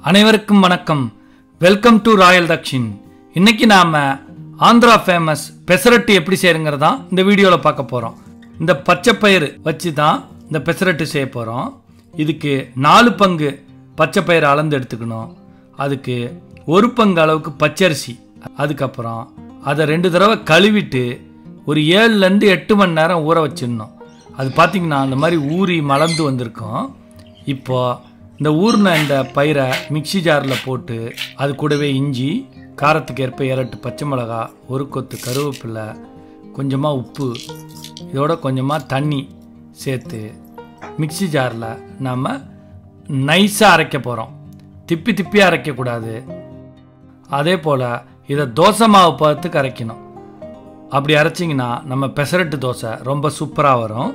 அனைவருக்கும் வணக்கம் welcome to Royal Dakshin இன்னைக்கு நாம ஆந்திரா ஃபேமஸ் பெசரட்டு எப்படி செய்யறங்கிறதா இந்த வீடியோவில் பார்க்க போகிறோம் இந்த பச்சை பயிறு வச்சு தான் இந்த பெசரட்டு செய்ய போகிறோம் இதுக்கு நாலு பங்கு பச்சை பயிறு அளந்து எடுத்துக்கணும் அதுக்கு ஒரு பங்கு அளவுக்கு பச்சரிசி அதுக்கப்புறம் அதை ரெண்டு தடவை கழுவிட்டு ஒரு ஏழுலேருந்து எட்டு மணி நேரம் ஊற வச்சிடணும் அது பார்த்தீங்கன்னா அந்த மாதிரி ஊறி மலர்ந்து வந்திருக்கும் இப்போ இந்த ஊர்ன இந்த பயிரை மிக்ஸி ஜாரில் போட்டு அது கூடவே இஞ்சி காரத்துக்கு ஏற்ப இரட்டு பச்சை மிளகா ஒரு கொத்து கருவேப்பிலை கொஞ்சமாக உப்பு இதோட கொஞ்சமாக தண்ணி சேர்த்து மிக்ஸி ஜாரில் நாம் நைஸாக அரைக்க போகிறோம் திப்பி திப்பி அரைக்கக்கூடாது அதே போல் இதை தோசை மாவு பார்த்துக்கு அரைக்கணும் அப்படி அரைச்சிங்கன்னா நம்ம பெசரட்டு தோசை ரொம்ப சூப்பராக வரும்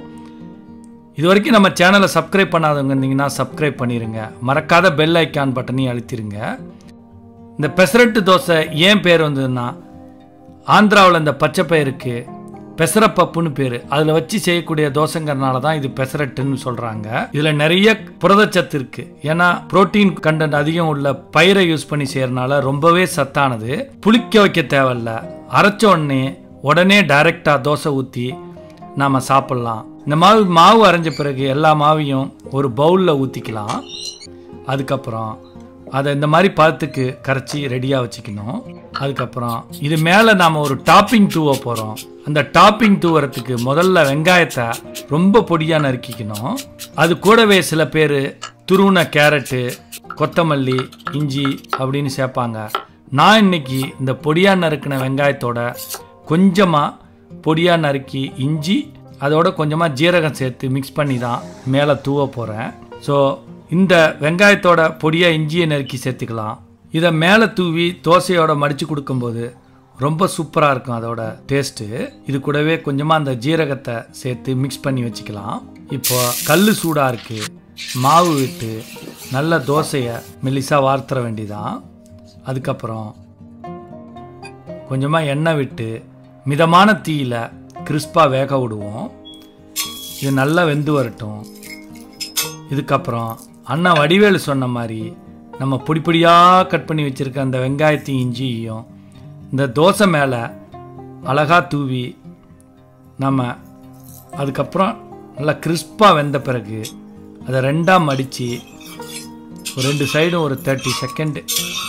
இது வரைக்கும் நம்ம சேனலை சப்ஸ்கிரைப் பண்ணாதவங்க இருந்தீங்கன்னா சப்ஸ்கிரைப் பண்ணிடுங்க மறக்காத பெல் ஐக்கான் பட்டனையும் அழுத்திருங்க இந்த பெசரட்டு தோசை ஏன் பேர் வந்ததுன்னா ஆந்திராவில் இந்த பச்சை பயிருக்கு பெசரப்பப்புன்னு பேர் அதில் வச்சு செய்யக்கூடிய தோசைங்கிறனால தான் இது பெசரட்டுன்னு சொல்கிறாங்க இதில் நிறைய புரதச்சத்து இருக்குது ஏன்னா புரோட்டீன் கண்டென்ட் அதிகம் உள்ள பயிரை யூஸ் பண்ணி செய்யறனால ரொம்பவே சத்தானது புளிக்க வைக்க தேவையில்ல அரைச்ச உடனே உடனே டைரெக்டாக தோசை ஊற்றி நாம் சாப்பிட்லாம் இந்த மாவு மாவு அரைஞ்ச பிறகு எல்லா மாவையும் ஒரு பவுலில் ஊற்றிக்கலாம் அதுக்கப்புறம் அதை இந்த மாதிரி பழத்துக்கு கரைச்சி ரெடியாக வச்சுக்கணும் அதுக்கப்புறம் இது மேலே நாம் ஒரு டாப்பிங் தூவ போகிறோம் அந்த டாப்பிங் தூவறதுக்கு முதல்ல வெங்காயத்தை ரொம்ப பொடியாக நறுக்கிக்கணும் அது கூடவே சில பேர் துருவின கேரட்டு கொத்தமல்லி இஞ்சி அப்படின்னு சேர்ப்பாங்க நான் இன்னைக்கு இந்த பொடியாக நறுக்கின வெங்காயத்தோட கொஞ்சமாக பொடியாக நறுக்கி இஞ்சி அதோட கொஞ்சமாக ஜீரகம் சேர்த்து மிக்ஸ் பண்ணி தான் மேலே தூவ போகிறேன் ஸோ இந்த வெங்காயத்தோட பொடியாக இஞ்சியை நறுக்கி சேர்த்துக்கலாம் இதை மேலே தூவி தோசையோட மடித்து கொடுக்கும்போது ரொம்ப சூப்பராக இருக்கும் அதோட டேஸ்ட்டு இது கூடவே கொஞ்சமாக அந்த ஜீரகத்தை சேர்த்து மிக்ஸ் பண்ணி வச்சுக்கலாம் இப்போ கல் சூடாக இருக்குது மாவு விட்டு நல்ல தோசையை மெல்லிசாக வார்த்துற வேண்டியதான் அதுக்கப்புறம் கொஞ்சமாக எண்ணெய் விட்டு மிதமான தீயில கிறிஸ்பாக வேக விடுவோம் இது நல்லா வெந்து வரட்டும் இதுக்கப்புறம் அண்ணா வடிவேலு சொன்ன மாதிரி நம்ம பொடி பொடியாக கட் பண்ணி வச்சுருக்க அந்த வெங்காயத்தையும் இஞ்சியையும் இந்த தோசை மேலே அழகாக தூவி நம்ம அதுக்கப்புறம் நல்லா கிறிஸ்பாக வெந்த பிறகு அதை ரெண்டாக மடித்து ஒரு ரெண்டு சைடும் ஒரு தேர்ட்டி செகண்டு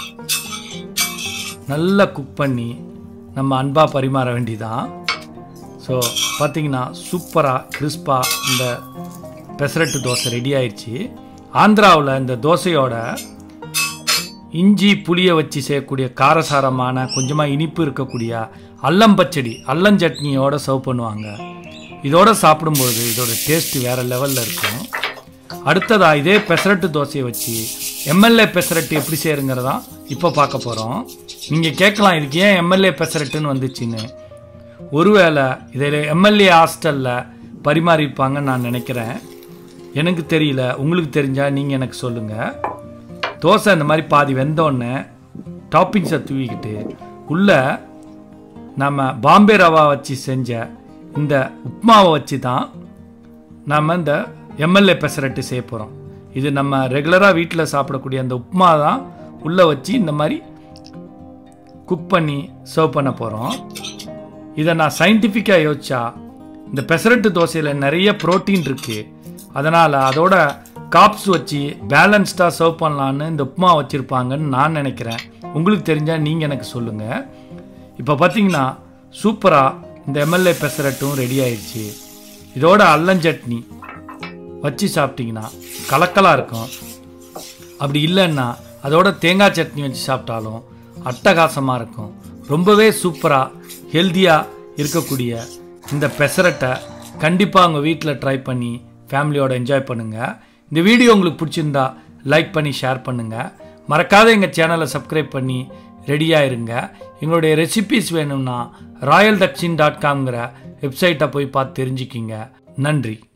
நல்லா குக் பண்ணி நம்ம அன்பாக பரிமாற வேண்டியதான் ஸோ பார்த்தீங்கன்னா சூப்பராக கிறிஸ்பாக இந்த பெசரட்டு தோசை ரெடி ஆயிடுச்சு ஆந்திராவில் இந்த தோசையோட இஞ்சி புளியை வச்சு செய்யக்கூடிய காரசாரமான கொஞ்சமாக இனிப்பு இருக்கக்கூடிய அல்லம் பச்சடி அல்லம் சட்னியோட சர்வ் பண்ணுவாங்க இதோட சாப்பிடும்போது இதோட டேஸ்ட் வேற லெவலில் இருக்கும் அடுத்ததா இதே பெசரட்டு தோசையை வச்சு எம்எல்ஏ பெசரட்டு எப்படி செய்யறங்கிறதா இப்போ பார்க்க போகிறோம் நீங்கள் கேட்கலாம் இதுக்கு ஏன் எம்எல்ஏ பெசரட்டுன்னு வந்துச்சுன்னு ஒருவேளை இதில் எம்எல்ஏ ஹாஸ்டலில் பரிமாறிப்பாங்கன்னு நான் நினைக்கிறேன் எனக்கு தெரியல உங்களுக்கு தெரிஞ்சால் நீங்கள் எனக்கு சொல்லுங்கள் தோசை இந்த மாதிரி பாதி வெந்தோடனே டாப்பிங்ஸை தூவிக்கிட்டு உள்ளே நம்ம பாம்பே ரவா வச்சு செஞ்ச இந்த உப்மாவை வச்சு தான் நம்ம இந்த எம்எல்ஏ பெசரட்டு செய்ய போகிறோம் இது நம்ம ரெகுலராக வீட்டில் சாப்பிடக்கூடிய அந்த உப்மா தான் உள்ளே வச்சு இந்த மாதிரி குக் பண்ணி சர்வ் பண்ண போகிறோம் இதை நான் சயின்டிஃபிக்காக யோசிச்சா இந்த பெசரட்டு தோசையில் நிறைய புரோட்டீன் இருக்குது அதனால் அதோட காப்ஸ் வச்சு பேலன்ஸ்டாக சர்வ் பண்ணலான்னு இந்த உப்மா வச்சுருப்பாங்கன்னு நான் நினைக்கிறேன் உங்களுக்கு தெரிஞ்சால் நீங்கள் எனக்கு சொல்லுங்கள் இப்போ பார்த்தீங்கன்னா சூப்பராக இந்த எம்எல்ஏ பெசரட்டும் ரெடி ஆயிடுச்சு இதோட அல்லஞ்சட்னி வச்சு சாப்பிட்டிங்கன்னா கலக்கலாக இருக்கும் அப்படி இல்லைன்னா அதோட தேங்காய் சட்னி வச்சு சாப்பிட்டாலும் அட்டகாசமாக இருக்கும் ரொம்பவே சூப்பராக ஹெல்த்தியாக இருக்கக்கூடிய இந்த பெசரட்டை கண்டிப்பாக உங்கள் வீட்டில் ட்ரை பண்ணி ஃபேமிலியோட என்ஜாய் பண்ணுங்கள் இந்த வீடியோ உங்களுக்கு பிடிச்சிருந்தா லைக் பண்ணி ஷேர் பண்ணுங்கள் மறக்காத எங்கள் சேனலை சப்ஸ்கிரைப் பண்ணி ரெடியாக இருங்க எங்களுடைய ரெசிபிஸ் வேணும்னா ராயல் தக்ஷின் டாட் காம்ங்கிற வெப்சைட்டை போய் பார்த்து தெரிஞ்சுக்கிங்க நன்றி